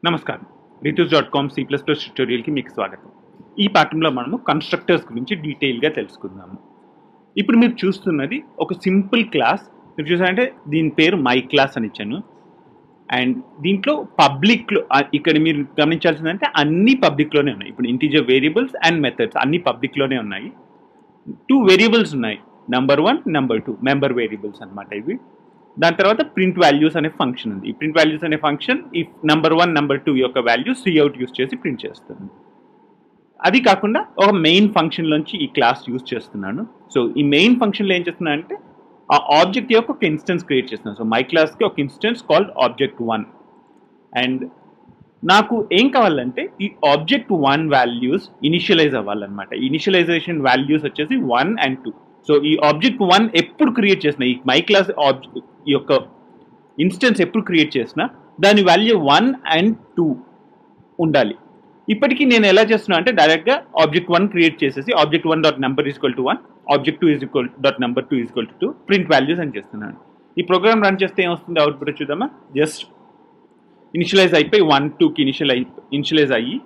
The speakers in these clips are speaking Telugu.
నమస్కారం Ritus dot com C plus plus ట్యూటోరియల్కి మీకు స్వాగతం ఈ పాఠంలో మనము కన్స్ట్రక్టర్స్ గురించి డీటెయిల్గా తెలుసుకుందాము ఇప్పుడు మీరు చూస్తున్నది ఒక సింపుల్ క్లాస్ మీరు చూసారంటే దీని పేరు మై క్లాస్ అని ఇచ్చాను అండ్ దీంట్లో పబ్లిక్లో ఇక్కడ మీరు గమనించాల్సిందంటే అన్ని పబ్లిక్లోనే ఉన్నాయి ఇప్పుడు ఇంటీజర్ వేరియబుల్స్ అండ్ మెథడ్స్ అన్ని పబ్లిక్లోనే ఉన్నాయి టూ వేరియబుల్స్ ఉన్నాయి number one number two member variables అనమాట ఇవి దాని తర్వాత ప్రింట్ వాల్యూస్ అనే ఫంక్షన్ ఉంది ఈ ప్రింట్ వాల్యూస్ అనే ఫంక్షన్ ఈ నంబర్ వన్ నెంబర్ టూ యొక్క వాల్యూస్ అవుట్ యూస్ చేసి ప్రింట్ చేస్తుంది అది కాకుండా ఒక మెయిన్ ఫంక్షన్లోంచి ఈ క్లాస్ యూస్ చేస్తున్నాను సో ఈ మెయిన్ ఫంక్షన్లో ఏం చేస్తున్నాను అంటే ఆ ఆబ్జెక్ట్ యొక్క ఒక ఇన్స్టెన్స్ క్రియేట్ చేస్తున్నాను సో మై క్లాస్కి ఒక instance called object one and నాకు ఏం కావాలంటే ఈ ఆబ్జెక్ట్ వన్ వాల్యూస్ ఇనిషియలైజ్ అవ్వాలన్నమాట ఇనిషియలైజేషన్ వాల్యూస్ వచ్చేసి వన్ అండ్ టూ సో ఈ ఆబ్జెక్ట్ వన్ ఎప్పుడు క్రియేట్ చేసిన ఈ మై క్లాస్ ఆబ్జెక్ట్ ఈ యొక్క ఇన్స్టెన్స్ ఎప్పుడు క్రియేట్ చేసినా దాని వాల్యూ వన్ అండ్ టూ ఉండాలి ఇప్పటికీ నేను ఎలా చేస్తున్నా అంటే డైరెక్ట్గా ఆబ్జెక్ట్ వన్ క్రియేట్ చేసేసి object one dot number equal to one object two is equal dot number two equal to two print values అని చేస్తున్నాను ఈ ప్రోగ్రామ్ రన్ చేస్తే ఏమొస్తుంది అవుట్పుట్ చూద్దామా జస్ట్ ఇనిషియలైజ్ అయిపోయి వన్ టూకి ఇనిషియల్ అయి ఇనిషియలైజ్ అయ్యి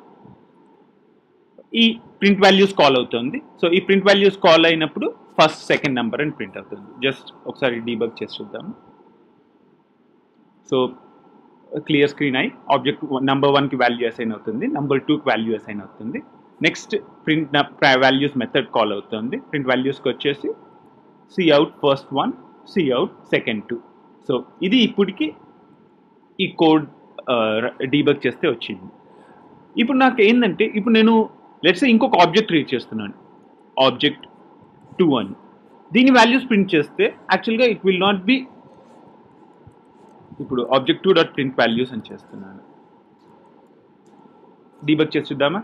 ఈ ప్రింట్ వాల్యూస్ కాల్ అవుతుంది సో ఈ ప్రింట్ వాల్యూస్ కాల్ అయినప్పుడు ఫస్ట్ సెకండ్ నెంబర్ అని ప్రింట్ అవుతుంది జస్ట్ ఒకసారి డీబగ్ చేసి చూద్దాము సో క్లియర్ స్క్రీన్ అయి ఆబ్జెక్ట్ నెంబర్ వన్కి వాల్యూ అసైన్ అవుతుంది నెంబర్ టూకి వాల్యూ అసైన్ అవుతుంది next print values method call అవుతుంది ప్రింట్ వాల్యూస్కి వచ్చేసి C out first one C out second two so ఇది ఇప్పటికి ఈ కోడ్ డీబగ్ చేస్తే వచ్చింది ఇప్పుడు నాకు ఏంటంటే ఇప్పుడు నేను లెట్స్ ఇంకొక ఆబ్జెక్ట్ క్రియేట్ చేస్తున్నాను ఆబ్జెక్ట్ టూ అని దీని వాల్యూస్ ప్రింట్ చేస్తే యాక్చువల్గా ఇట్ విల్ నాట్ బి ఇప్పుడు object two dot print values అని చేస్తున్నాను డీబగ్ చేసి చూద్దామా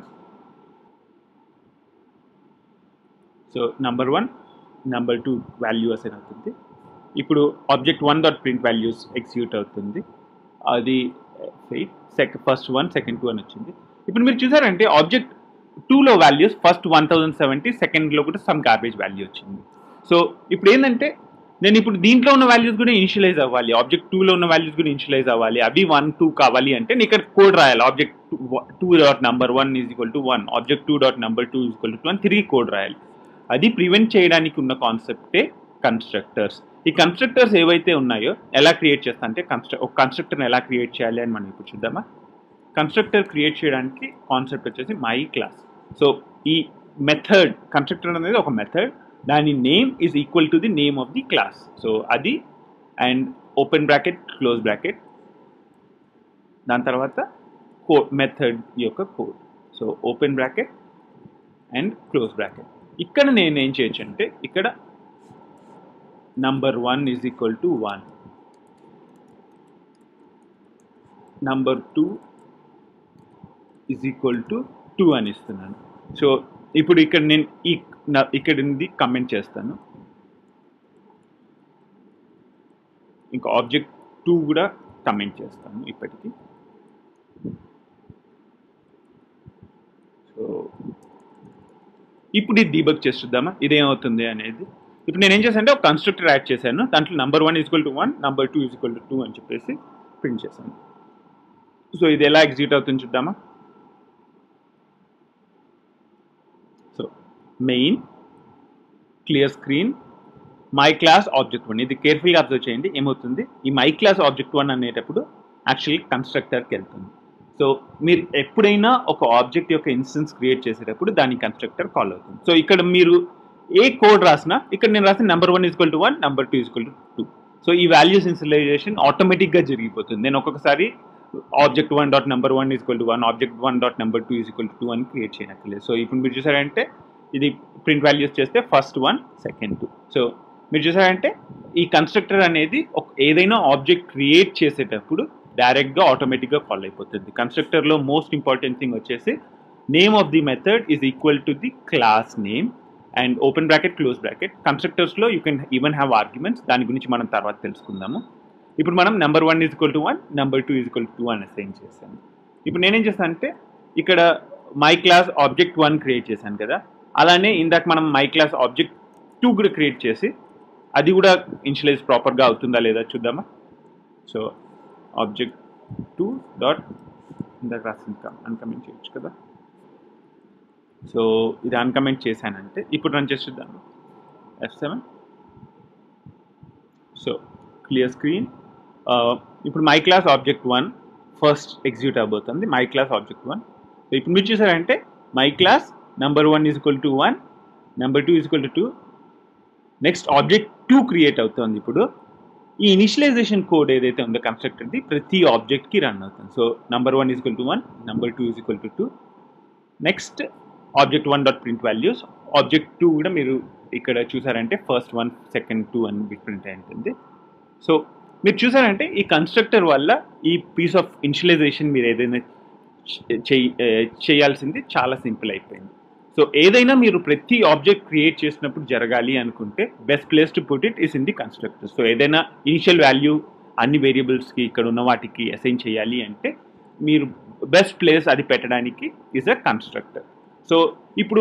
so number one number two value assign అవుతుంది ఇప్పుడు object one dot print values execute అవుతుంది అది sec first one second two అని వచ్చింది ఇప్పుడు మీరు చూసారంటే ఆబ్జెక్ట్ టూలో values first one thousand seventy సెకండ్లో కూడా సమ్ గార్బేజ్ వాల్యూ వచ్చింది సో ఇప్పుడు ఏంటంటే నేను ఇప్పుడు దీంట్లో ఉన్న వాల్యూస్ కూడా ఇనిషియలైజ్ అవ్వాలి ఆబ్జెక్ట్ టూలో ఉన్న వాల్యూస్ కూడా ఇనిషియలైజ్ అవ్వాలి అవి వన్ టూ కావాలి అంటే నేను ఇక్కడ కోడ్ రాయాలి object two dot number one is equal to one object two dot number two is equal to one తిరిగి కోడ్ రాయాలి అది ప్రివెంట్ చేయడానికి ఉన్న కాన్సెప్టే కన్స్ట్రక్టర్స్ ఈ కన్స్ట్రక్టర్స్ ఏవైతే ఉన్నాయో ఎలా క్రియేట్ చేస్తా అంటే కన్స్ట్ర ఒక కన్స్ట్రక్టర్ని ఎలా క్రియేట్ చేయాలి అని మనం ఇప్పుడు చూద్దామా కన్స్ట్రక్టర్ క్రియేట్ చేయడానికి కాన్సెప్ట్ వచ్చేసి మై క్లాస్ సో ఈ మెథడ్ కన్స్ట్రక్టర్ అనేది ఒక మెథడ్ దాని name is equal to the name of the class so అది and open bracket close bracket దాని తర్వాత కో మెథడ్ యొక్క code so open bracket and close bracket ఇక్కడ నేను ఏం చేయొచ్చు అంటే ఇక్కడ number one is equal to one number two is equal to two అని ఇస్తున్నాను సో ఇప్పుడు ఇక్కడ నేను ఈ ఇక్కడ ఉంది కమెంట్ చేస్తాను ఇంకా ఆబ్జెక్ట్ టూ కూడా కమెంట్ చేస్తాను ఇప్పటికి సో ఇప్పుడు ఇది డీబక్ చేసి చూద్దామా ఇదేమవుతుంది అనేది ఇప్పుడు నేను ఏం చేశాను అంటే ఒక కన్స్ట్రక్టర్ యాడ్ చేశాను దాంట్లో number one equal to one number two equal to two అని చెప్పేసి ప్రింట్ చేశాను సో ఇది ఎలా ఎగ్జిక్యూట్ అవుతుంది చూద్దామా so main clear screen my class object one ఇది కేర్ఫుల్గా అబ్జర్వ్ చేయండి ఏమవుతుంది ఈ మై క్లాస్ ఆబ్జెక్ట్ వన్ అనేటప్పుడు యాక్చువల్లీ కన్స్ట్రక్టర్కి వెళ్తుంది సో మీరు ఎప్పుడైనా ఒక ఆబ్జెక్ట్ యొక్క ఇన్స్టెన్స్ క్రియేట్ చేసేటప్పుడు దాని కన్స్ట్రక్టర్ కాల్ అవుతుంది సో ఇక్కడ మీరు ఏ కోడ్ రాసినా ఇక్కడ నేను రాసిన number one equal to one number two equal to two so ఈ వాల్యూస్ ఇన్స్టలైజేషన్ ఆటోమేటిక్గా జరిగిపోతుంది నేను ఒక్కొక్కసారి object one dot number one equal to one object one dot number two equal to two అని క్రియేట్ చేయనక్కర్లేదు సో ఇప్పుడు మీరు చూసారంటే ఇది ప్రింట్ వాల్యూస్ చేస్తే first one second two so మీరు చూసారంటే ఈ కన్స్ట్రక్టర్ అనేది ఒక ఏదైనా ఆబ్జెక్ట్ క్రియేట్ చేసేటప్పుడు డైరెక్ట్గా ఆటోమేటిక్గా కాల్ అయిపోతుంది కన్స్ట్రక్టర్లో మోస్ట్ ఇంపార్టెంట్ థింగ్ వచ్చేసి name of the method is equal to the class name and open bracket close bracket కన్స్ట్రక్టర్స్లో you can even have arguments దాని గురించి మనం తర్వాత తెలుసుకుందాము ఇప్పుడు మనం number one is equal to one number two is equal to two అని అసైన్ చేశాను ఇప్పుడు నేనేం చేస్తాను అంటే ఇక్కడ my class object one create చేశాను కదా అలానే ఇందాక మనం మై క్లాస్ ఆబ్జెక్ట్ టూ కూడా క్రియేట్ చేసి అది కూడా ఇన్షియలైజ్ ప్రాపర్గా అవుతుందా లేదా చూద్దామా సో ఆబ్జెక్ట్ టూ డాట్ ఇందాక రాసింది అన్కమెంట్ చేయొచ్చు కదా సో ఇది అన్కమెంట్ చేశానంటే ఇప్పుడు రన్ చేసి చూద్దాం F seven so clear screen ఇప్పుడు my class object one first execute అవబోతుంది my class object one so ఇప్పుడు మీరు చూసారంటే my class number one is equal to one number two is equal to two next object two create అవుతుంది ఇప్పుడు ఈ ఇనిషియలైజేషన్ కోడ్ ఏదైతే ఉందో కన్స్ట్రక్టర్ది ప్రతి ఆబ్జెక్ట్కి రన్ అవుతుంది so number one is equal to one number two is equal to two next object one dot print values object two కూడా మీరు ఇక్కడ చూసారంటే ఫస్ట్ వన్ సెకండ్ టూ అని బిట్ ప్రింట్ అయి ఉంటుంది సో మీరు చూసారంటే ఈ కన్స్ట్రక్టర్ వల్ల ఈ పీస్ ఆఫ్ ఇనిషియలైజేషన్ మీరు ఏదైనా చెయ్యి చేయాల్సింది చాలా సింపుల్ అయిపోయింది సో ఏదైనా మీరు ప్రతి ఆబ్జెక్ట్ క్రియేట్ చేసినప్పుడు జరగాలి అనుకుంటే best place to put it is in the constructor so ఏదైనా ఇనిషియల్ వాల్యూ అన్ని వేరియబుల్స్కి ఇక్కడ ఉన్న వాటికి అసైన్ చేయాలి అంటే మీరు బెస్ట్ ప్లేస్ అది పెట్టడానికి ఈజ్ అ కన్స్ట్రక్టర్ సో ఇప్పుడు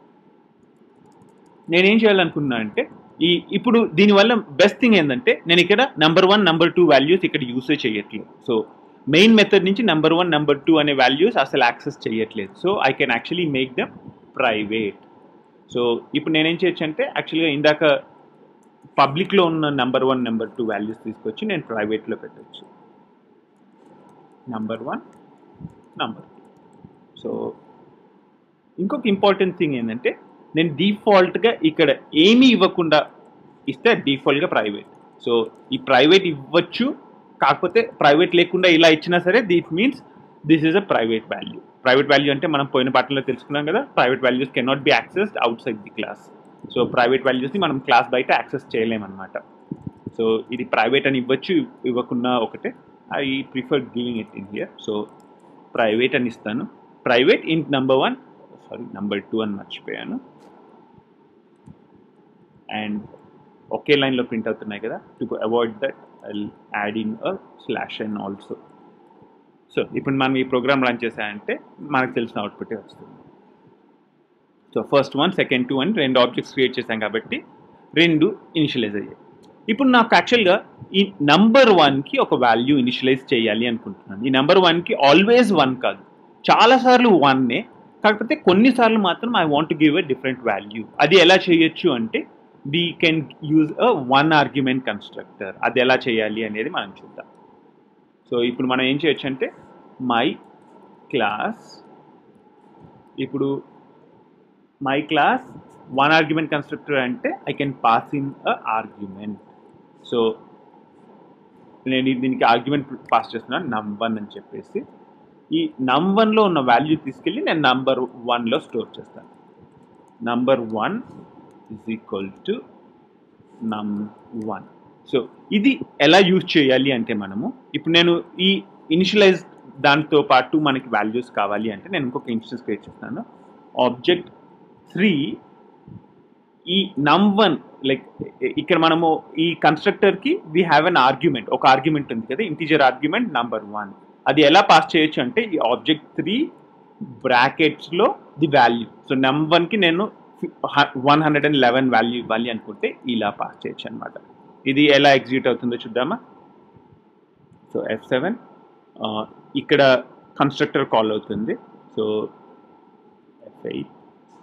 నేనేం చేయాలనుకున్నా అంటే ఈ ఇప్పుడు దీనివల్ల బెస్ట్ థింగ్ ఏంటంటే నేను ఇక్కడ number one number two values ఇక్కడ యూసేజ్ చేయట్లేదు సో మెయిన్ మెథడ్ నుంచి నెంబర్ వన్ నెంబర్ టూ అనే వాల్యూస్ అసలు యాక్సెస్ చేయట్లేదు so I can actually make them private so ఇప్పుడు నేనేం చేయొచ్చు అంటే యాక్చువల్గా ఇందాక పబ్లిక్లో ఉన్న number one number two values తీసుకొచ్చి నేను ప్రైవేట్లో పెట్టచ్చు number one number two so ఇంకొక ఇంపార్టెంట్ థింగ్ ఏంటంటే నేను డిఫాల్ట్గా ఇక్కడ ఏమీ ఇవ్వకుండా ఇస్తే డిఫాల్ట్గా ప్రైవేట్ సో ఈ ప్రైవేట్ ఇవ్వచ్చు కాకపోతే ప్రైవేట్ లేకుండా ఇలా ఇచ్చినా సరే that means this is a private value private value అంటే మనం పోయిన పాటలో తెలుసుకున్నాం కదా private values cannot be accessed outside the class so private వాల్యూస్ని మనం క్లాస్ బయట యాక్సెస్ చేయలేమన్నమాట సో ఇది ప్రైవేట్ అని ఇవ్వచ్చు ఇవ్వకుండా ఒకటే I prefer giving it in here so private అని ఇస్తాను private int number one sorry number two అని మర్చిపోయాను అండ్ ఒకే లైన్లో ప్రింట్ అవుతున్నాయి కదా to avoid that I add in a slash and also so ఇప్పుడు మనం ఈ ప్రోగ్రామ్ రన్ చేసామంటే మనకు తెలిసిన అవుట్పుటే వస్తుంది so first one second two అని రెండు ఆబ్జెక్ట్స్ క్రియేట్ చేశాం కాబట్టి రెండు ఇనిషియలైజ్ అయ్యాయి ఇప్పుడు నాకు యాక్చువల్గా ఈ నంబర్ వన్కి ఒక వాల్యూ ఇనిషియలైజ్ చేయాలి అనుకుంటున్నాను ఈ నెంబర్ వన్కి ఆల్వేస్ వన్ కాదు చాలాసార్లు వన్నే కాకపోతే కొన్నిసార్లు మాత్రం I want give a different value అది ఎలా చేయొచ్చు అంటే we can use a one argument constructor అది ఎలా చేయాలి అనేది మనం చూద్దాం సో ఇప్పుడు మనం ఏం చేయొచ్చు అంటే మై క్లాస్ ఇప్పుడు my class one argument constructor అంటే I can pass in a argument so నేను దీనికి ఆర్గ్యుమెంట్ పాస్ చేస్తున్నాను నమ్ వన్ అని చెప్పేసి ఈ నమ్ వన్లో ఉన్న వాల్యూ తీసుకెళ్ళి నేను నంబర్ వన్లో స్టోర్ చేస్తాను number one is equal to num one so ఇది ఎలా యూజ్ చేయాలి అంటే మనము ఇప్పుడు నేను ఈ ఇనిషియలైజ్ దాంతో పాటు మనకి వాల్యూస్ కావాలి అంటే నేను ఇంకొక ఇన్స్టెన్స్ క్రియేట్ చేస్తాను ఆబ్జెక్ట్ త్రీ ఈ నమ్ వన్ లైక్ ఇక్కడ మనము ఈ కన్స్ట్రక్టర్కి వీ హ్యావ్ అన్ ఆర్గ్యుమెంట్ ఒక ఆర్గ్యుమెంట్ ఉంది కదా ఇంటీజర్ ఆర్గ్యుమెంట్ నంబర్ వన్ అది ఎలా పాస్ చేయొచ్చు అంటే ఈ ఆబ్జెక్ట్ త్రీ బ్రాకెట్స్లో ది వాల్యూ సో నమ్ వన్కి నేను one hundred and eleven value ఇవ్వాలి అనుకుంటే ఇలా పాస్ చేయొచ్చు అనమాట ఇది ఎలా ఎగ్జిక్యూట్ అవుతుందో చూద్దామా సో ఎఫ్ సెవెన్ ఇక్కడ కన్స్ట్రక్టర్ కాల్ అవుతుంది సో ఎఫ్ ఎయిట్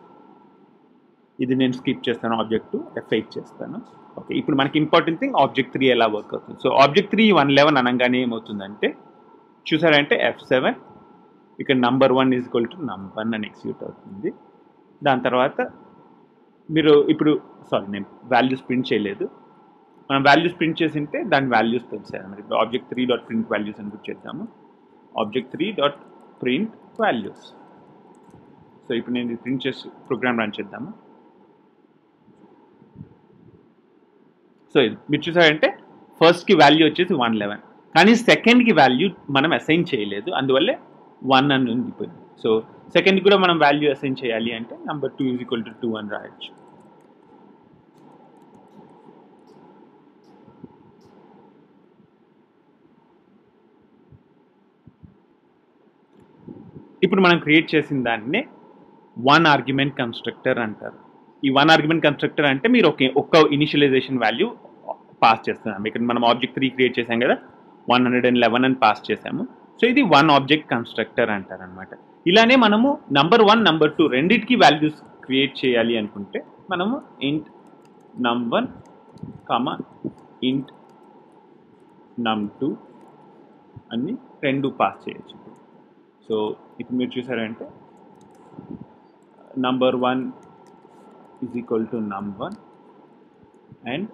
ఇది నేను స్కిప్ చేస్తాను ఆబ్జెక్ట్ టూ ఎఫ్ ఎయిట్ చేస్తాను ఓకే ఇప్పుడు మనకి ఇంపార్టెంట్ థింగ్ ఆబ్జెక్ట్ త్రీ ఎలా వర్క్ అవుతుంది so object three one eleven అనగానే ఏమవుతుందంటే చూసారంటే ఎఫ్ సెవెన్ ఇక్కడ number one is equal to number one అని ఎగ్జిక్యూట్ అవుతుంది దాని తర్వాత మీరు ఇప్పుడు సారీ నేను వాల్యూస్ ప్రింట్ చేయలేదు మనం వాల్యూస్ ప్రింట్ చేసి ఉంటే దాని వాల్యూస్ తెలిసాయి మరి object three dot print values అని గుర్తు చేద్దాము object three dot print values so ఇప్పుడు నేను ఇది ప్రింట్ చేసి ప్రోగ్రామ్ రన్ చేద్దాము సో ఇది మీరు చూసారంటే ఫస్ట్కి వాల్యూ వచ్చేసి వన్ లెవెన్ కానీ సెకండ్కి వాల్యూ మనం అసైన్ చేయలేదు అందువల్లే వన్ అని ఉండిపోయింది సో సెకండ్ కూడా మనం వాల్యూ అసైన్ చేయాలి అంటే number two is equal to two అని రాయొచ్చు ఇప్పుడు మనం క్రియేట్ చేసిన దాన్నే వన్ ఆర్గ్యుమెంట్ కన్స్ట్రక్టర్ అంటారు ఈ వన్ ఆర్గ్యుమెంట్ కన్స్ట్రక్టర్ అంటే మీరు ఒక ఒక్క ఇనిషియలైజేషన్ వాల్యూ పాస్ చేస్తున్నాం ఇక్కడ మనం ఆబ్జెక్ట్ త్రీ క్రియేట్ చేసాం కదా వన్ హండ్రెడ్ అండ్ లెవెన్ అని పాస్ చేసాము సో ఇది వన్ ఆబ్జెక్ట్ కన్స్ట్రక్టర్ అంటారు అనమాట ఇలానే మనము నంబర్ వన్ నంబర్ టూ రెండింటికి వాల్యూస్ క్రియేట్ చేయాలి అనుకుంటే మనము ఇంట్ నమ్ వన్ కామా ఇంట్ నమ్ టూ అన్ని రెండు పాస్ చేయొచ్చు సో ఇప్పుడు మీరు చూసారంటే number one is equal to num one and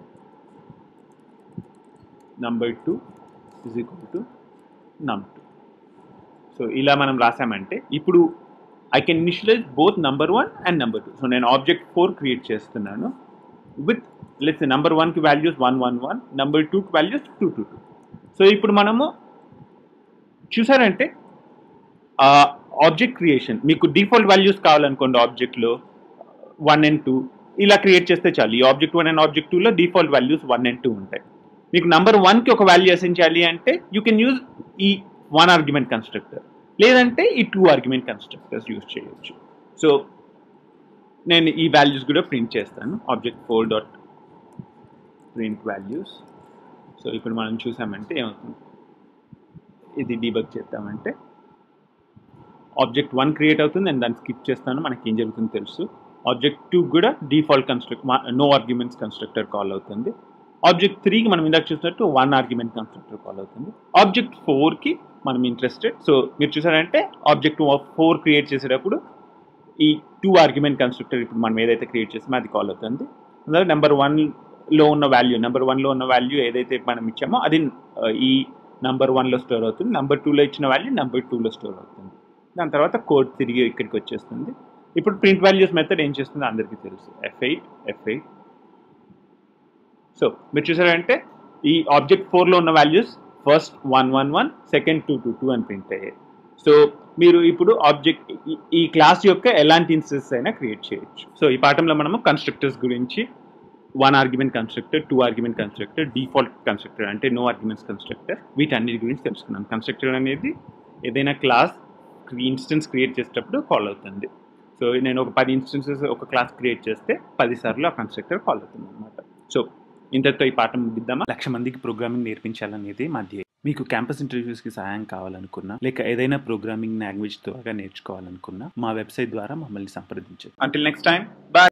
number two is equal to num two so ఇలా మనం రాసామంటే ఇప్పుడు I can initialize both number one and number two so నేను ఆబ్జెక్ట్ ఫోర్ క్రియేట్ చేస్తున్నాను విత్ లెట్స్ నెంబర్ వన్కి values one one one number టూకి values two two two so ఇప్పుడు మనము చూసారంటే ఆబ్జెక్ట్ క్రియేషన్ మీకు డిఫాల్ట్ వాల్యూస్ కావాలనుకోండి ఆబ్జెక్ట్లో వన్ అండ్ టూ ఇలా క్రియేట్ చేస్తే చాలు ఈ ఆబ్జెక్ట్ వన్ అండ్ ఆబ్జెక్ట్ టూలో default values one and two ఉంటాయి మీకు నంబర్ వన్కి ఒక వాల్యూ అసైన్ చేయాలి అంటే యూ కెన్ యూజ్ ఈ వన్ ఆర్గ్యుమెంట్ కన్స్ట్రక్టర్ లేదంటే ఈ టూ ఆర్గ్యుమెంట్ కన్స్ట్రక్టర్స్ యూజ్ చేయొచ్చు సో నేను ఈ వాల్యూస్ కూడా ప్రింట్ చేస్తాను object four dot print values so ఇప్పుడు మనం చూసామంటే ఏమవుతుంది ఇది డీబగ్ చేద్దామంటే ఆబ్జెక్ట్ వన్ క్రియేట్ అవుతుంది అండ్ దాన్ని స్కిప్ చేస్తాను మనకి ఏం జరుగుతుందో తెలుసు ఆబ్జెక్ట్ టూ కూడా default construct no arguments constructor call అవుతుంది ఆబ్జెక్ట్ త్రీకి మనం ఇందాక చూసినట్టు వన్ ఆర్గ్యుమెంట్ కన్స్ట్రక్టర్ కాల్ అవుతుంది ఆబ్జెక్ట్ ఫోర్కి మనం ఇంట్రెస్టెడ్ సో మీరు చూసారంటే ఆబ్జెక్ట్ ఫోర్ క్రియేట్ చేసేటప్పుడు ఈ టూ ఆర్గ్యుమెంట్ కన్స్ట్రక్టర్ ఇప్పుడు మనం ఏదైతే క్రియేట్ చేసామో అది కాల్ అవుతుంది అందులో నెంబర్ వన్లో ఉన్న వాల్యూ నెంబర్ వన్లో ఉన్న వాల్యూ ఏదైతే మనం ఇచ్చామో అది ఆ, ఈ నెంబర్ వన్లో స్టోర్ అవుతుంది నెంబర్ టూలో ఇచ్చిన వాల్యూ నెంబర్ టూలో స్టోర్ అవుతుంది దాని తర్వాత కోడ్ తిరిగి ఇక్కడికి వచ్చేస్తుంది ఇప్పుడు ప్రింట్ వాల్యూస్ మెథడ్ ఏం చేస్తుందో అందరికీ తెలుసు F eight F eight so మీరు చూసారంటే ఈ ఆబ్జెక్ట్ ఫోర్లో ఉన్న values first one one one second two two two అని ప్రింట్ అయ్యాయి సో మీరు ఇప్పుడు ఆబ్జెక్ట్ ఈ క్లాస్ యొక్క ఎలాంటి ఇన్స్టెన్స్ అయినా క్రియేట్ చేయొచ్చు సో ఈ పాఠంలో మనము కన్స్ట్రక్టర్స్ గురించి one argument constructor two argument constructor default constructor అంటే నో ఆర్గ్యుమెంట్స్ కన్స్ట్రక్టర్ వీటన్నిటి గురించి తెలుసుకున్నాం కన్స్ట్రక్టర్ అనేది ఏదైనా క్లాస్ ఇన్స్టెన్స్ క్రియేట్ చేసేటప్పుడు కాల్ అవుతుంది సో నేను ఒక పది ఇన్స్టెన్సెస్ ఒక క్లాస్ క్రియేట్ చేస్తే పది సార్లు ఆ కన్స్ట్రక్టర్ కాల్ అవుతుంది అనమాట సో ఇంతటితో ఈ పాఠం ముగిద్దామా లక్ష మందికి ప్రోగ్రామింగ్ నేర్పించాలనేది మా ధ్యేయం మీకు క్యాంపస్ ఇంటర్వ్యూస్కి సహాయం కావాలనుకున్నా లేక ఏదైనా ప్రోగ్రామింగ్ లాంగ్వేజ్ ద్వారా నేర్చుకోవాలనుకున్నా మా వెబ్సైట్ ద్వారా మమ్మల్ని సంప్రదించండి అంటిల్ నెక్స్ట్ టైం బాయ్